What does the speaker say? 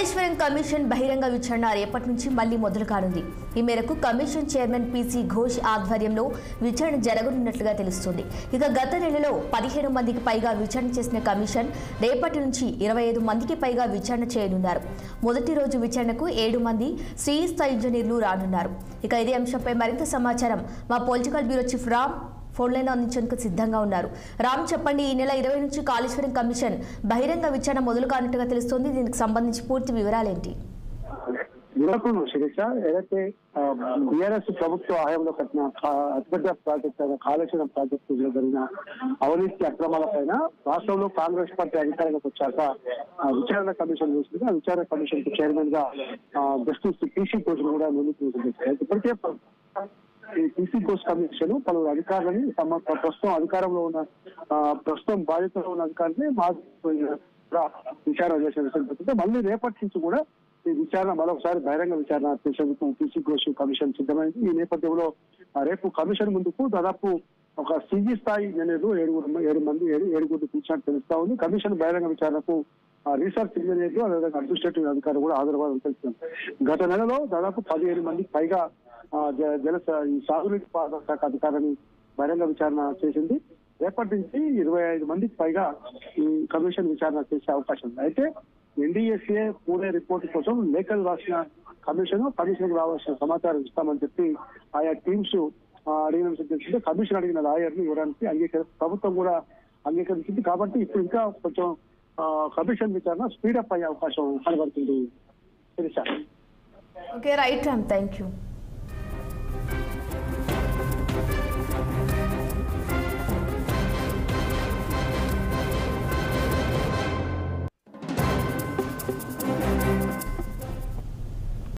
Kaleshwaram commission బహిరంగ విచారణ రేపటి నుంచి మళ్లీ మొదలు కానుంది ఈ మేరకు కమిషన్ చైర్మన్ పీసీ ఘోష్ ఆధ్వర్యంలో విచారణ జరగనున్నట్లుగా తెలుస్తుంది ఇక గత నెలలో పదిహేను మందికి పైగా విచారణ చేసిన కమిషన్ రేపటి నుంచి ఇరవై ఐదు మందికి పైగా విచారణ చేయనున్నారు మొదటి రోజు విచారణకు ఏడు మంది శ్రీస్థ ఇంజనీర్లు రానున్నారు ఇక ఇదే అంశంపై మరింత సమాచారం మా political bureau chief Ram phone line అందించేందుకు సిద్ధంగా ఉన్నారు రామ్ చెప్పండి ఈ నెల ఇరవై నుంచి కాళేశ్వరం కమిషన్ బహిరంగ విచారణ మొదలు కానట్టుగా తెలుస్తోంది దీనికి సంబంధించి పూర్తి వివరాలేంటి యువకులు శిరీష ఏదైతే బీఆర్ఎస్ ప్రభుత్వ హయాంలో కట్టిన కా- అతిపెద్ద ప్రాజెక్ట్ అయిన కాళేశ్వరం ప్రాజెక్టు జరిగిన అవినీతి అక్రమాల పైన రాష్ట్రంలో కాంగ్రెస్ పార్టీ అధికారంలోకి వచ్చాక ఆ, విచారణ కమిషన్ వేసింది ఆ విచారణ కమిషన్ కు చైర్మన్ గా ఆ, జస్టిస్ పీసీ కోచ్ కూడా నియమించింది ఇప్పటికే ప్ర- ఈ పీసీ కోచ్ కమిషన్ పలువురు అధికారులని తమ ప్రస్తుతం అధికారంలో ఉన్న ఆ, ప్రస్తుతం బాధ్యతలో ఉన్న అధికారులని మాజీ కూడా విచారణ చేసే విషయం చెప్తుంటే మళ్ళీ రేపటి నుంచి కూడా ఈ విచారణ మరొకసారి బహిరంగ విచారణ చేసేందుకు పీసీ ఘోష్ కమిషన్ సిద్ధమైంది ఈ నేపథ్యంలో ఆ, రేపు కమిషన్ ముందుకు దాదాపు ఒక సీజీ స్థాయి ఇంజనీర్లు ఏడుగురు ఏడు మంది ఏడు ఏడుగురు పిలిచినట్టు తెలుస్తా ఉంది కమిషన్ బహిరంగ విచారణకు ఆ, రీసెర్చ్ ఇంజనీర్లు అదేవిధంగా అడ్మినిస్ట్రేటివ్ అధికారులు కూడా హాజరవ్వాలని తెలుస్తుంది గత నెలలో దాదాపు పదిహేను మందికి పైగా ఆ, జ- జల స- ఈ సాగునీటి పారుదల శాఖ అధికారిని బహిరంగ విచారణ చేసింది రేపటి నుంచి ఇరవై ఐదు మందికి పైగా ఈ కమిషన్ విచారణ చేసే అవకాశం ఉంది అయితే ఎన్డీఎస్ఏ పూణే రిపోర్ట్ కోసం లేఖలు రాసిన కమిషన్ కమిషన్ రావాల్సిన సమాచారం ఇస్తామని చెప్పి ఆయా టీమ్స్ అడిగిన విషయం తెలిసిందే కమిషన్ అడిగిన లాయర్ ని ఇవ్వడానికి అంగీకరి ప్రభుత్వం కూడా అంగీకరించింది కాబట్టి ఇప్పుడు ఇంకా కొంచెం ఆ, కమిషన్ విచారణ స్పీడప్ అయ్యే అవకాశం కనబడుతుంది Sirisha okay right Ram thank you